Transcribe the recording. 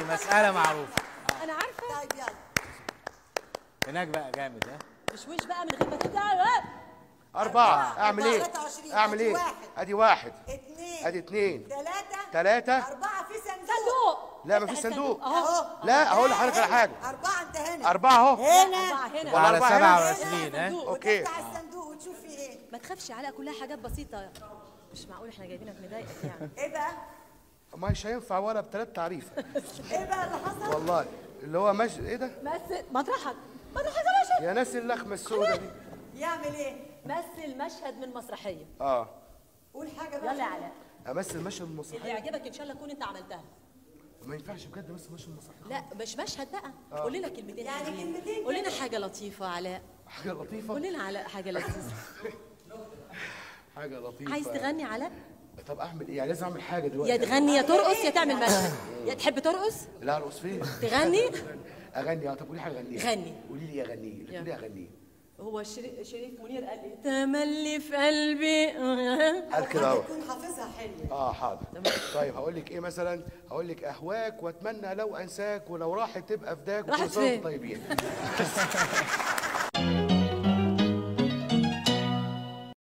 مسألة معروفة انا عارفه طيب يلا هناك بقى جامد ها مشوش بقى من غير ما تبدا أربعة أعمل إيه؟ 23. أعمل أدي إيه؟ واحد. أدي واحد اثنين أدي اتنين ثلاثة تلاتة أربعة في صندوق صندوق لا مفيش صندوق اهو لا هقول لحضرتك على حاجة أربعة أنت هنا أربعة أهو هنا أربعة هنا والله على أربعة هنا. 27 ها صندوق. أوكي. وتفتح الصندوق وتشوف فيه إيه ما تخافش علاء كلها حاجات بسيطه مش معقول احنا جايبينك مضايقك يعني إيه بقى؟ مش هينفع ولا بتلات تعريف إيه بقى اللي حصل؟ والله اللي هو مش إيه ده؟ مثل مطرحك مطرحك يا باشا يا ناس اللخمة السوداء دي يعمل إيه؟ مثل مشهد من مسرحيه اه قول حاجة بقى يلا يا علاء امثل مشهد من اللي المسرحيه يعجبك ان شاء الله تكون انت عملتها ما ينفعش بجد امثل مشهد من المسرحيه لا مش مشهد بقى قول لنا كلمتين يعني حلوين. كلمتين قول لنا حاجه لطيفه علاء حاجه لطيفه قول لنا علاء حاجه لطيفه حاجه لطيفه عايز تغني علاء طب اعمل ايه يعني لازم اعمل حاجه دلوقتي يا تغني يا ترقص يا تعمل مشهد يا تحب ترقص لا ارقص فين تغني اغني اه طب قولي حاجه غنيها غني. قولي لي اغنيه يلا. قولي اغنيه هو شري- شريف منير قال لي تملي في قلبي قال كده اهو تكون حافظها حلو اه حاضر طيب هقول لك ايه مثلا هقول لك اهواك واتمنى لو انساك ولو راحت تبقى فداك راحت وكل سنة وانتم فين؟ طيبين